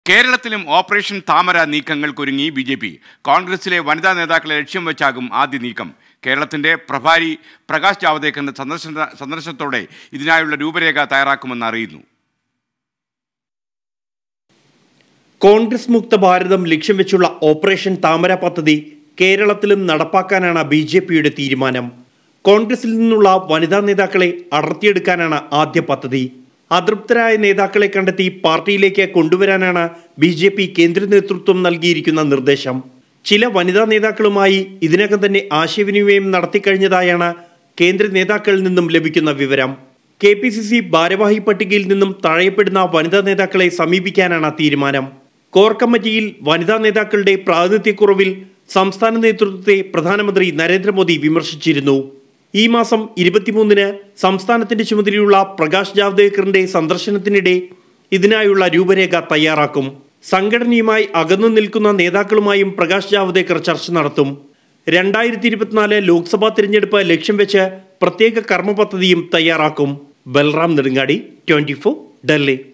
കേരളത്തിലും ഓപ്പറേഷൻ താമര നീക്കങ്ങൾക്കൊരുങ്ങി B J P കോൺഗ്രസിലെ വനിതാ നേതാക്കളെ ലക്ഷ്യം വെച്ചാകും ആദ്യ നീക്കം കേരളത്തിന്റെ പ്രഭാരി പ്രകാശ് ജാവദേക്കറിന്റെ സന്ദർശന സന്ദർശനത്തോടെ ഇതിനായുള്ള രൂപരേഖ തയ്യാറാക്കുമെന്ന് അറിയുന്നു കോൺഗ്രസ് മുക്ത ഭാരതം ലക്ഷ്യം വെച്ചുള്ള ഓപ്പറേഷൻ താമര പദ്ധതി കേരളത്തിലും നടപ്പാക്കാനാണ് ബി ജെ പിയുടെ തീരുമാനം കോൺഗ്രസിൽ നിന്നുള്ള വനിതാ നേതാക്കളെ അടർത്തിയെടുക്കാനാണ് ആദ്യ പദ്ധതി അതൃപ്തരായ നേതാക്കളെ കണ്ടെത്തി പാർട്ടിയിലേക്ക് കൊണ്ടുവരാനാണ് ബി ജെ പി കേന്ദ്ര നേതൃത്വം നൽകിയിരിക്കുന്ന നിർദ്ദേശം ചില വനിതാ നേതാക്കളുമായി ഇതിനകം തന്നെ ആശയവിനിമയം നടത്തിക്കഴിഞ്ഞതായാണ് കേന്ദ്ര നേതാക്കളിൽ നിന്നും ലഭിക്കുന്ന വിവരം കെ പി സി സി ഭാരവാഹി പട്ടികയിൽ നിന്നും തഴയപ്പെടുന്ന വനിതാ നേതാക്കളെ സമീപിക്കാനാണ് തീരുമാനം കോർ കമ്മിറ്റിയിൽ വനിതാ നേതാക്കളുടെ പ്രാതിനിധ്യക്കുറവിൽ സംസ്ഥാന നേതൃത്വത്തെ പ്രധാനമന്ത്രി നരേന്ദ്രമോദി വിമർശിച്ചിരുന്നു ഈ മാസം ഇരുപത്തിമൂന്നിന് സംസ്ഥാനത്തിന്റെ ചുമതലയുള്ള പ്രകാശ് ജാവ്ദേക്കറിന്റെ സന്ദർശനത്തിനിടെ ഇതിനായുള്ള രൂപരേഖ തയ്യാറാക്കും സംഘടനയുമായി അകന്നു നിൽക്കുന്ന നേതാക്കളുമായും പ്രകാശ് ജാവ്ദേക്കർ ചർച്ച നടത്തും രണ്ടായിരത്തി ഇരുപത്തിനാല് ലോക്സഭാ തിരഞ്ഞെടുപ്പ് ലക്ഷ്യം വെച്ച് പ്രത്യേക കർമ്മ പദ്ധതിയും തയ്യാറാക്കും ബൽറാം നെടുങ്ങാടി ട്വന്റി ഡൽഹി